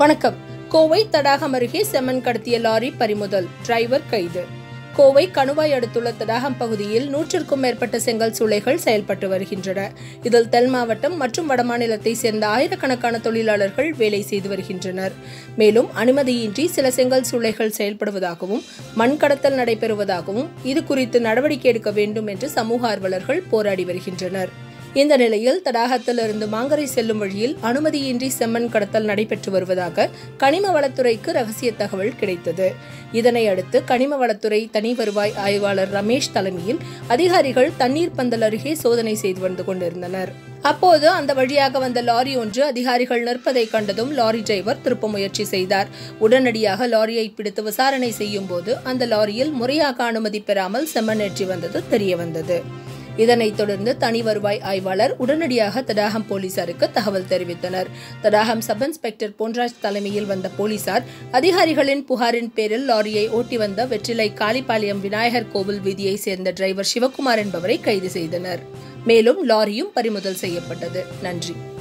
வணக்கம் கோவை தடாகம் அருகே செம்மண் கடத்திய லாரி பறிமுதல் டிரைவர் கைது கோவை கணுவாய் அடுத்துள்ள தடாகம் பகுதியில் நூற்றிற்கும் மேற்பட்ட செங்கல் சூளைகள் செயல்பட்டு வருகின்றன இதில் தென் மாவட்டம் மற்றும் வடமாநிலத்தை சேர்ந்த ஆயிரக்கணக்கான தொழிலாளர்கள் வேலை செய்து வருகின்றனர் மேலும் அனுமதியின்றி சில செங்கல் சூளைகள் செயல்படுவதாகவும் மண் கடத்தல் நடைபெறுவதாகவும் இது குறித்து நடவடிக்கை எடுக்க வேண்டும் என்று சமூக ஆர்வலர்கள் போராடி வருகின்றனர் இந்த நிலையில் தடாகத்திலிருந்து மாங்கரை செல்லும் வழியில் அனுமதியின்றி செம்மண் கடத்தல் நடைபெற்று வருவதாக கனிம வளத்துறைக்கு ரகசிய தகவல் கிடைத்தது இதனை அடுத்து கனிம வளத்துறை தனி வருவாய் ஆய்வாளர் ரமேஷ் தலைமையில் அதிகாரிகள் தண்ணீர் பந்தல் அருகே சோதனை செய்து வந்து கொண்டிருந்தனர் அப்போது அந்த வழியாக வந்த லாரி ஒன்று அதிகாரிகள் நிற்பதை கண்டதும் லாரி டிரைவர் திருப்ப முயற்சி செய்தார் உடனடியாக லாரியை பிடித்து விசாரணை செய்யும் போது அந்த லாரியில் முறையாக அனுமதி பெறாமல் செம்மண் ஏற்றி வந்தது தெரியவந்தது இதனைத் தொடர்ந்து தனி வருவாய் ஆய்வாளர் உடனடியாக தடாகம் போலீசாருக்கு தகவல் தெரிவித்தனர் தடாகம் சப் இன்ஸ்பெக்டர் பொன்ராஜ் தலைமையில் வந்த போலீசார் அதிகாரிகளின் புகாரின் பேரில் லாரியை ஓட்டி வந்த வெற்றிலை காளிப்பாளையம் விநாயகர் கோவில் வீதியை சேர்ந்த டிரைவர் சிவகுமார் என்பவரை கைது செய்தனர் மேலும் லாரியும் பறிமுதல் செய்யப்பட்டது நன்றி